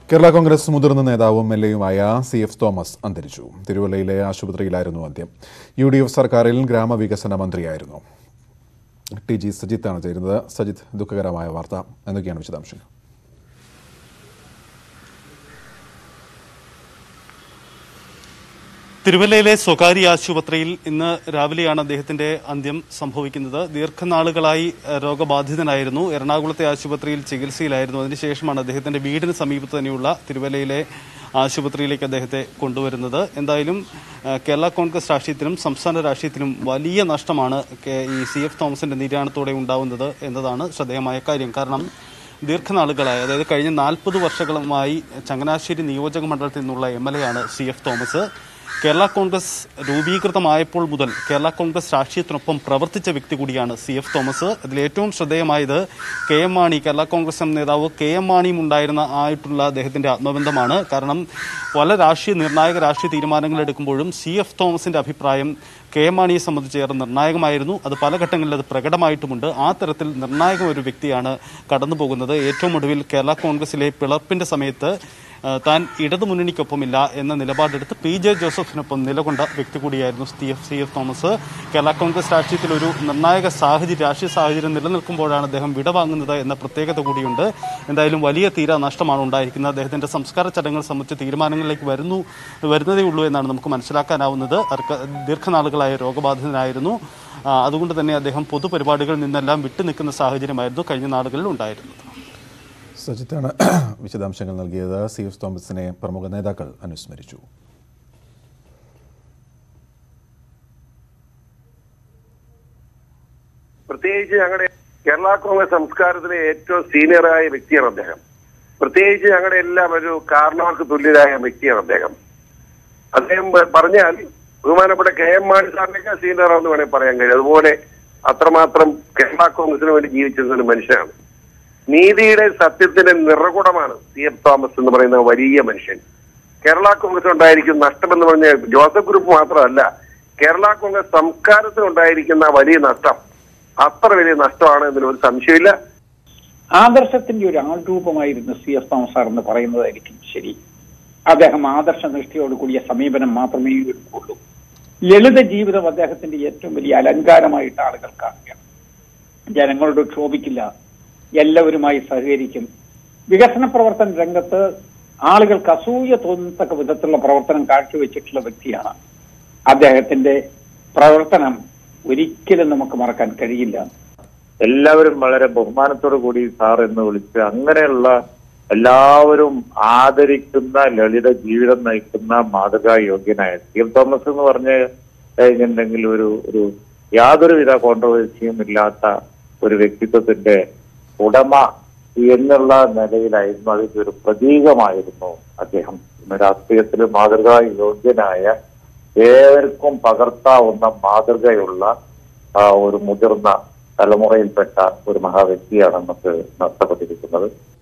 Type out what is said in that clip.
കേരള കോൺഗ്രസ് മുതിർന്ന നേതാവും എൽ എയുമായ സി എഫ് തോമസ് അന്തരിച്ചു തിരുവല്ലയിലെ ആശുപത്രിയിലായിരുന്നു അന്ത്യം യു ഡി എഫ് സർക്കാരിൽ ഗ്രാമവികസന മന്ത്രിയായിരുന്നു ടി ജി സജിത്താണ് ചേരുന്നത് സജിത്ത് ദുഃഖകരമായ വാർത്ത എന്തൊക്കെയാണ് വിശദാംശങ്ങൾ തിരുവല്ലയിലെ സ്വകാര്യ ആശുപത്രിയിൽ ഇന്ന് രാവിലെയാണ് അദ്ദേഹത്തിന്റെ അന്ത്യം സംഭവിക്കുന്നത് ദീർഘനാളുകളായി ഏഹ്, രോഗബാധിതനായിരുന്നു എറണാകുളത്തെ ആശുപത്രിയിൽ ചികിത്സയിലായിരുന്നു അതിനുശേഷമാണ് അദ്ദേഹത്തിന്റെ വീടിന് സമീപത്ത് തന്നെയുള്ള തിരുവല്ലയിലെ ആശുപത്രിയിലേക്ക് അദ്ദേഹത്തെ കൊണ്ടുവരുന്നത് എന്തായാലും ഏഹ്, കേരള കോൺഗ്രസ് രാഷ്ട്രീയത്തിലും സംസ്ഥാന രാഷ്ട്രീയത്തിലും വലിയ നഷ്ടമാണ് കെ- ഈ സി എഫ് തോമസിന്റെ നിര്യാണത്തോടെ ഉണ്ടാവുന്നത് എന്നതാണ് ശ്രദ്ധേയമായ കാര്യം കാരണം ദീർഘനാളുകളായി അതായത് കഴിഞ്ഞ നാൽപ്പത് വർഷങ്ങളുമായി ചങ്ങനാശ്ശേരി നിയോജക മണ്ഡലത്തിൽ നിന്നുള്ള എം എൽ എ ആണ് C F Thomas Kerala Congress രൂപീകൃതമായപ്പോൾ മുതൽ കേരള കോൺഗ്രസ് രാഷ്ട്രീയത്തിനൊപ്പം പ്രവർത്തിച്ച വ്യക്തി കൂടിയാണ് സി എഫ് തോമസ് അതിൽ ഏറ്റവും ശ്രദ്ധേയമായത് K M Mani Kerala Congress M നേതാവ് കെ എം മാണിയും ഉണ്ടായിരുന്ന ആയിട്ടുള്ള അദ്ദേഹത്തിന്റെ ആത്മബന്ധമാണ് കാരണം പല രാഷ്ട്രീയ നിർണായക രാഷ്ട്രീയ തീരുമാനങ്ങൾ എടുക്കുമ്പോഴും സി എഫ് തോമസിന്റെ അഭിപ്രായം കെ എം മാണിയെ സംബന്ധിച്ച് ഏറെ നിർണായകമായിരുന്നു അത് പല ഘട്ടങ്ങളിൽ അത് പ്രകടമായിട്ടുമുണ്ട് ആ തരത്തിൽ നിർണായക ഒരു വ്യക്തിയാണ് കടന്നു പോകുന്നത് ഏറ്റവും ഒടുവിൽ കേരള കോൺഗ്രസിലെ പിളർപ്പിന്റെ സമയത്ത് ആ, താൻ ഇടതുമുന്നണിക്കൊപ്പമില്ല എന്ന നിലപാടെടുത്ത് പി ജെ ജോസഫിനൊപ്പം നിലകൊണ്ട വ്യക്തി കൂടിയായിരുന്നു C F C F Thomas Kerala Congress രാഷ്ട്രീയത്തിൽ ഒരു നിർണായക സാഹചര്യം രാഷ്ട്രീയ സാഹചര്യം നിലനിൽക്കുമ്പോഴാണ് അദ്ദേഹം വിടവാങ്ങുന്നത് എന്ന പ്രത്യേകത കൂടിയുണ്ട് എന്തായാലും വലിയ തീരാ നഷ്ടമാണ് ഉണ്ടായിരിക്കുന്നത് അദ്ദേഹത്തിന്റെ സംസ്കാര ചടങ്ങുകൾ സംബന്ധിച്ച തീരുമാനങ്ങളിലേക്ക് വരുന്നു വരുന്നതേ ഉള്ളൂ എന്നാണ് നമുക്ക് മനസ്സിലാക്കാനാവുന്നത് അർക്ക- ദീർഘനാളുകളായ രോഗബാധിതനായിരുന്നു ആ, അതുകൊണ്ട് തന്നെ അദ്ദേഹം പൊതുപരിപാടികളിൽ നിന്നെല്ലാം വിട്ടുനിൽക്കുന്ന സാഹചര്യമായിരുന്നു കഴിഞ്ഞ നാളുകളിൽ ഉണ്ടായിരുന്നത് സജിത്താണ് വിശദാംശങ്ങൾ നൽകിയത് സി എഫ് തോമസിനെ പ്രമുഖ നേതാക്കൾ അനുസ്മരിച്ചു പ്രത്യേകിച്ച് ഞങ്ങളുടെ കേരള കോൺഗ്രസ് സംസ്കാരത്തിലെ ഏറ്റവും സീനിയറായ വ്യക്തിയാണ് അദ്ദേഹം പ്രത്യേകിച്ച് ഞങ്ങളുടെ എല്ലാം ഒരു കാരണവർക്ക് തുല്യരായ വ്യക്തിയാണ് അദ്ദേഹം അദ്ദേഹം പ- പറഞ്ഞാൽ ബഹുമാനപ്പെട്ട കെ എം മാണി സാറിനൊക്കെ സീനിയറാണെന്ന് വേണമെങ്കിൽ പറയാൻ കഴിയും അതുപോലെ അത്രമാത്രം കേരള കോൺഗ്രസിന് വേണ്ടി ജീവിച്ചിരുന്ന ഒരു മനുഷ്യനാണ് നീതിയുടെ സത്യത്തിന്റെ നിറകുടമാണ് സി എഫ് തോമസ് എന്ന് പറയുന്ന വലിയ മനുഷ്യൻ കേരള കോൺഗ്രസ് ഉണ്ടായിരിക്കുന്ന നഷ്ടമെന്ന് പറഞ്ഞ ജോസഫ് ഗ്രൂപ്പ് മാത്രമല്ല കേരള കോൺഗ്രസ് സംസ്കാരത്തിന് ഉണ്ടായിരിക്കുന്ന വലിയ നഷ്ടം അത്ര വലിയ നഷ്ടമാണ് എന്നതിൽ ഒരു സംശയമില്ല ആദർശത്തിന്റെ ഒരു ആൾരൂപമായിരുന്നു സി എസ് തോമസ് സാർ എന്ന് പറയുന്നതായിരിക്കും ശരി അദ്ദേഹം ആദർശനിഷ്ഠയോട് കൂടിയ സമീപനം മാത്രമേ എടുക്കുള്ളൂ ലളിത ജീവിതം അദ്ദേഹത്തിന്റെ ഏറ്റവും വലിയ അലങ്കാരമായിട്ട് ആളുകൾ കാണുകയാണ് ജനങ്ങളോട് ക്ഷോഭിക്കില്ല എല്ലാവരുമായി സഹകരിക്കും വികസന പ്രവർത്തന രംഗത്ത് ആളുകൾക്ക് അസൂയ തോന്നത്തക്ക വിധത്തിലുള്ള പ്രവർത്തനം കാഴ്ചവെച്ചിട്ടുള്ള വ്യക്തിയാണ് അദ്ദേഹത്തിന്റെ പ്രവർത്തനം ഒരിക്കലും നമുക്ക് മറക്കാൻ കഴിയില്ല എല്ലാവരും വളരെ ബഹുമാനത്തോടു കൂടി സാർ എന്ന് വിളിച്ച് അങ്ങനെയുള്ള എല്ലാവരും ആദരിക്കുന്ന ലളിത ജീവിതം നയിക്കുന്ന മാതൃകാ യോഗ്യനായ സി എം തോമസ് എന്ന് പറഞ്ഞ് കഴിഞ്ഞിട്ടുണ്ടെങ്കിൽ ഒരു ഒരു യാതൊരുവിധ കോൺട്രവേഴ്സിയും ഇല്ലാത്ത ഒരു വ്യക്തിത്വത്തിന്റെ ഉടമ എന്നുള്ള നിലയിലായിരുന്നു അതിന്റെ ഒരു പ്രതീകമായിരുന്നു അദ്ദേഹം ഇന്ന് രാഷ്ട്രീയത്തിൽ മാതൃകാ യോഗ്യനായ ഏവർക്കും പകർത്താവുന്ന മാതൃകയുള്ള ആ, ഒരു മുതിർന്ന തലമുറയിൽപ്പെട്ട ഒരു മഹാവ്യക്തിയാണ് നമുക്ക് നഷ്ടപ്പെട്ടിരിക്കുന്നത്